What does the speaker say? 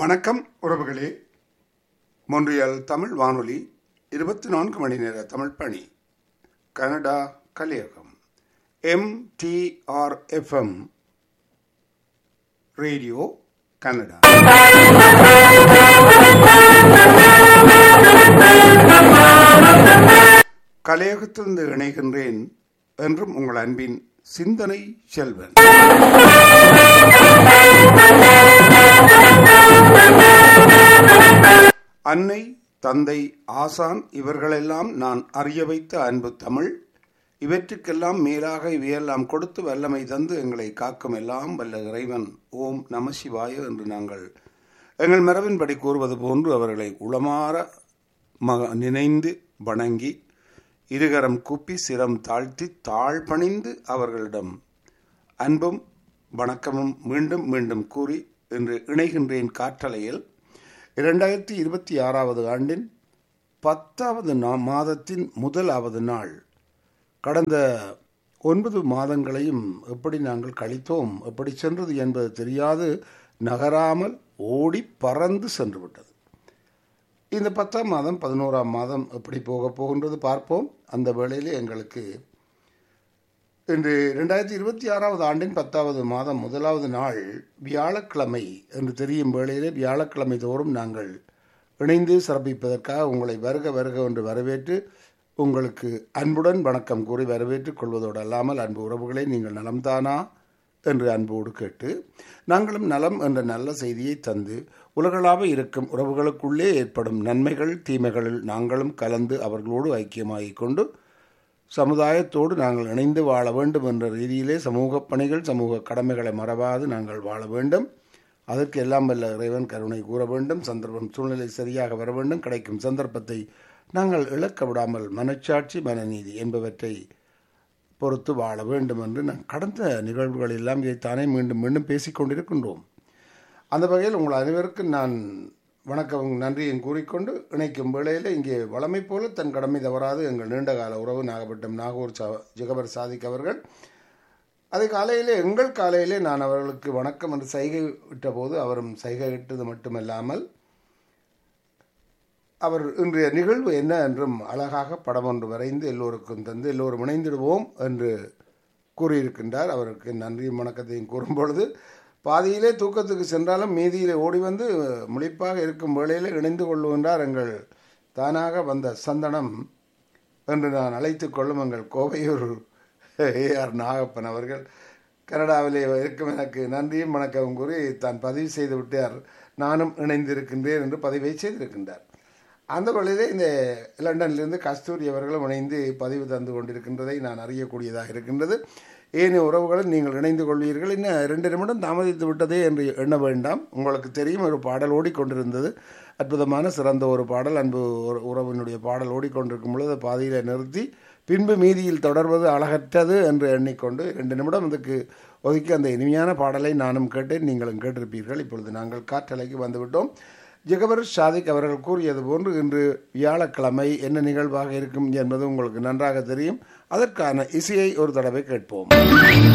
வணக்கம் உறவுகளே மொன்றியல் தமிழ் வானொலி இருபத்தி நான்கு மணி நேர தமிழ் பணி கனடா கலியகம் எம்டிஆர்எஃப்எம் ரேடியோ கனடா கலையகத்திலிருந்து இணைகின்றேன் என்றும் உங்கள் அன்பின் சிந்தனை செல்வன் அன்னை தந்தை ஆசான் இவர்களெல்லாம் நான் அறிய வைத்த அன்பு தமிழ் இவற்றுக்கெல்லாம் மேலாக இவையெல்லாம் கொடுத்து வல்லமை தந்து எங்களை காக்கும் எல்லாம் வல்ல இறைவன் ஓம் நம சிவாய என்று நாங்கள் எங்கள் மரபின்படி கூறுவது போன்று அவர்களை உளமாற மக நினைந்து வணங்கி இருகரம் கூப்பி சிரம் தாழ்த்தி தாழ் பணிந்து அவர்களிடம் அன்பும் வணக்கமும் மீண்டும் மீண்டும் கூறி இன்று இணைகின்றேன் காற்றலையில் இரண்டாயிரத்தி இருபத்தி ஆறாவது ஆண்டின் பத்தாவது நா மாதத்தின் முதலாவது நாள் கடந்த ஒன்பது மாதங்களையும் எப்படி நாங்கள் கழித்தோம் எப்படி சென்றது என்பது தெரியாது நகராமல் ஓடி பறந்து சென்று விட்டது இந்த பத்தாம் மாதம் பதினோராம் மாதம் எப்படி போக போகின்றது பார்ப்போம் அந்த வேளையிலே எங்களுக்கு இன்று ரெண்டாயிரத்தி இருபத்தி ஆறாவது ஆண்டின் பத்தாவது மாதம் முதலாவது நாள் வியாழக்கிழமை என்று தெரியும் வேளையிலே வியாழக்கிழமை தோறும் நாங்கள் இணைந்து சிறப்பிப்பதற்காக உங்களை வருக வருக என்று வரவேற்று உங்களுக்கு அன்புடன் வணக்கம் கூறி வரவேற்றுக் கொள்வதோடு அல்லாமல் அன்பு உறவுகளை நீங்கள் நலம்தானா என்று அன்போடு கேட்டு நாங்களும் நலம் என்ற நல்ல செய்தியை தந்து உலகளாக இருக்கும் உறவுகளுக்குள்ளே ஏற்படும் நன்மைகள் தீமைகளில் நாங்களும் கலந்து அவர்களோடு ஐக்கியமாகிக் கொண்டு சமுதாயத்தோடு நாங்கள் இணைந்து வாழ வேண்டும் என்ற ரீதியிலே சமூக பணிகள் சமூக கடமைகளை மறவாது நாங்கள் வாழ வேண்டும் அதற்கு எல்லாம் வல்ல இறைவன் கருணை கூற வேண்டும் சந்தர்ப்பம் சூழ்நிலை சரியாக வர வேண்டும் கிடைக்கும் சந்தர்ப்பத்தை நாங்கள் இழக்க விடாமல் மனச்சாட்சி மனநீதி என்பவற்றை பொறுத்து வாழ வேண்டும் என்று நான் கடந்த நிகழ்வுகள் எல்லாம் இதைத்தானே மீண்டும் மீண்டும் பேசிக்கொண்டிருக்கின்றோம் அந்த வகையில் உங்கள் அனைவருக்கும் நான் வணக்கம் நன்றியும் கூறிக்கொண்டு இணைக்கும் வேளையில் இங்கே வளமை போல தன் கடமை தவறாது எங்கள் நீண்டகால உறவு நாகப்பட்டினம் நாகூர் சா ஜெகபர் சாதிக் அவர்கள் அதை காலையிலே எங்கள் காலையிலே நான் அவர்களுக்கு வணக்கம் என்று சைகை விட்ட போது அவரும் சைகை இட்டது மட்டுமல்லாமல் அவர் இன்றைய நிகழ்வு என்ன என்றும் அழகாக படம் ஒன்று வரைந்து எல்லோருக்கும் தந்து எல்லோரும் இணைந்திடுவோம் என்று கூறியிருக்கின்றார் அவருக்கு நன்றியும் வணக்கத்தையும் கூறும் பொழுது பாதியிலே தூக்கத்துக்கு சென்றாலும் மீதியிலே ஓடி வந்து முழிப்பாக இருக்கும் வேளையில் இணைந்து கொள்ளுகின்றார் எங்கள் தானாக வந்த சந்தனம் என்று நான் அழைத்து கொள்ளும் எங்கள் கோவையூர் ஏஆர் நாகப்பன் அவர்கள் கனடாவிலே இருக்கும் எனக்கு நன்றியும் வணக்கம் கூறி தான் பதிவு செய்து விட்டார் நானும் இணைந்திருக்கின்றேன் என்று பதிவை செய்திருக்கின்றார் அந்த வழியிலே இந்த லண்டனிலிருந்து கஸ்தூரி அவர்களும் இணைந்து பதிவு தந்து கொண்டிருக்கின்றதை நான் அறியக்கூடியதாக இருக்கின்றது ஏனைய உறவுகளும் நீங்கள் இணைந்து கொள்வீர்கள் இன்னும் ரெண்டு நிமிடம் தாமதித்து விட்டதே என்று எண்ண வேண்டாம் உங்களுக்கு தெரியும் ஒரு பாடல் ஓடிக்கொண்டிருந்தது அற்புதமான சிறந்த ஒரு பாடல் அன்பு உறவினுடைய பாடல் ஓடிக்கொண்டிருக்கும் பொழுது பாதியில் நிறுத்தி பின்பு மீதியில் தொடர்வது அழகற்றது என்று எண்ணிக்கொண்டு ரெண்டு நிமிடம் அதுக்கு ஒதுக்கி அந்த இனிமையான பாடலை நானும் கேட்டேன் நீங்களும் கேட்டிருப்பீர்கள் இப்பொழுது நாங்கள் காற்றலைக்கு வந்துவிட்டோம் ஜெகபர் ஷாதிக் அவர்கள் கூறியது போன்று இன்று வியாழக்கிழமை என்ன நிகழ்வாக இருக்கும் என்பது உங்களுக்கு நன்றாக தெரியும் அதற்கான இசையை ஒரு தடவை கேட்போம்